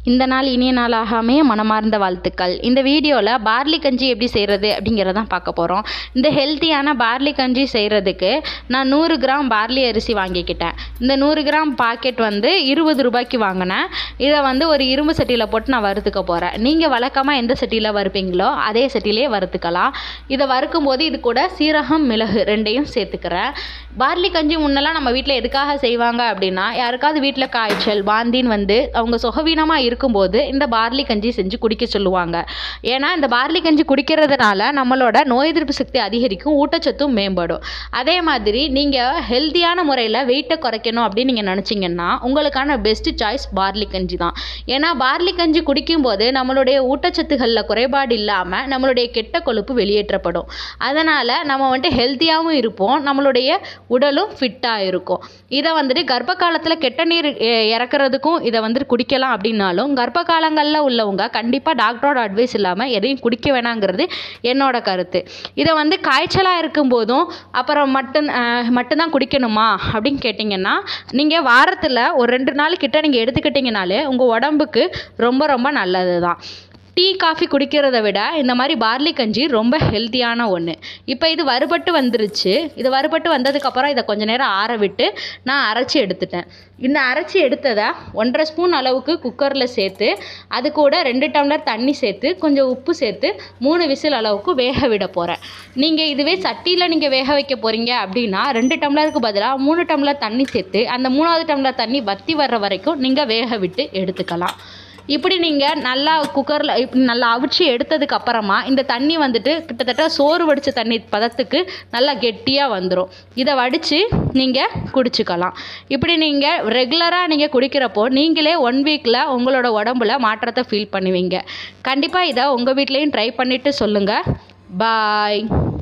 இந்த நாள் இனிய நாளாகாமே மனமார்ந்த வாழ்த்துக்கள் இந்த வீடியோவில் பார்லி கஞ்சி எப்படி செய்கிறது அப்படிங்கிறதான் பார்க்க போகிறோம் இந்த ஹெல்த்தியான பார்லி கஞ்சி செய்கிறதுக்கு நான் நூறு கிராம் பார்லி அரிசி வாங்கிக்கிட்டேன் இந்த நூறு கிராம் பாக்கெட் வந்து இருபது ரூபாய்க்கு வாங்கினேன் இதை வந்து ஒரு இரும்பு சட்டியில் போட்டு நான் வறுத்துக்க போகிறேன் நீங்கள் வழக்கமாக எந்த சட்டியில் வறுப்பீங்களோ அதே சட்டியிலே வறுத்துக்கலாம் இதை வறுக்கும் போது இது கூட சீரகம் மிளகு ரெண்டையும் சேர்த்துக்கிறேன் பார்லி கஞ்சி முன்னெல்லாம் நம்ம வீட்டில் எதுக்காக செய்வாங்க அப்படின்னா யாருக்காவது வீட்டில் காய்ச்சல் வாந்தின்னு வந்து அவங்க சுகவீனமாக இருக்கும்போது இந்த பார்லி கஞ்சி செஞ்சு குடிக்க சொல்லுவாங்க ஏன்னா இந்த பார்லி கஞ்சி குடிக்கிறதுனால நம்மளோட நோய் எதிர்ப்பு சக்தி அதிகரிக்கும் ஊட்டச்சத்தும் மேம்படும் அதே மாதிரி நீங்கள் ஹெல்த்தியான முறையில் வெயிட்டை குறைக்கணும் அப்படின்னு நீங்கள் நினச்சிங்கன்னா உங்களுக்கான பெஸ்ட் சாய்ஸ் பார்லி கஞ்சி தான் ஏன்னா பார்லி கஞ்சி குடிக்கும்போது நம்மளுடைய ஊட்டச்சத்துகளில் குறைபாடு இல்லாமல் நம்மளுடைய கெட்ட கொழுப்பு வெளியேற்றப்படும் அதனால் நம்ம வந்துட்டு ஹெல்த்தியாகவும் இருப்போம் நம்மளுடைய உடலும் ஃபிட்டாக இருக்கும் இதை வந்துட்டு கர்ப்ப காலத்தில் கெட்ட நீர் எ- இறக்குறதுக்கும் இதை வந்துட்டு குடிக்கலாம் அப்படின்னாலும் கர்ப்ப காலங்களில் உள்ளவங்க கண்டிப்பாக டாக்டரோட அட்வைஸ் இல்லாமல் எதையும் குடிக்க வேணாங்கிறது என்னோட கருத்து இதை வந்து காய்ச்சலாக இருக்கும்போதும் அப்புறம் மட்டும் அஹ், மட்டும்தான் குடிக்கணுமா அப்படின்னு கேட்டிங்கன்னா நீங்கள் வாரத்தில் ஒரு ரெண்டு நாள் கிட்ட நீங்கள் எடுத்துக்கிட்டிங்கனாலே உங்கள் உடம்புக்கு ரொம்ப ரொம்ப நல்லது தான் டீ காஃபி குடிக்கிறத விட இந்த மாதிரி பார்லி கஞ்சி ரொம்ப ஹெல்த்தியான ஒன்று இப்போ இது வறுபட்டு வந்துருச்சு இது வறுபட்டு வந்ததுக்கப்புறம் இதை கொஞ்ச நேரம் ஆற விட்டு நான் அரைச்சி எடுத்துட்டேன் இந்த அரைச்சி எடுத்ததை ஒன்றரை ஸ்பூன் அளவுக்கு குக்கரில் சேர்த்து அது கூட ரெண்டு டம்ளர் தண்ணி சேர்த்து கொஞ்சம் உப்பு சேர்த்து மூணு விசில் அளவுக்கு வேக விட போகிறேன் நீங்கள் இதுவே சட்டியில் நீங்கள் வேக வைக்க போகிறீங்க அப்படின்னா ரெண்டு டம்ளருக்கு பதிலாக மூணு டம்ளர் தண்ணி சேர்த்து அந்த மூணாவது டம்ளர் தண்ணி வற்றி வர்ற வரைக்கும் நீங்கள் வேக விட்டு எடுத்துக்கலாம் இப்படி நீங்கள் நல்லா குக்கரில் இப்படி நல்லா அவிச்சு எடுத்ததுக்கு அப்புறமா இந்த தண்ணி வந்துட்டு கிட்டத்தட்ட சோறு வடித்த தண்ணி பதத்துக்கு நல்லா கெட்டியாக வந்துடும் இதை வடித்து நீங்கள் குடிச்சுக்கலாம் இப்படி நீங்கள் ரெகுலராக நீங்கள் குடிக்கிறப்போ நீங்களே ஒன் வீக்கில் உங்களோட உடம்புல மாற்றத்தை ஃபீல் பண்ணுவீங்க கண்டிப்பாக இதை உங்கள் வீட்லேயும் ட்ரை பண்ணிவிட்டு சொல்லுங்கள் பாய்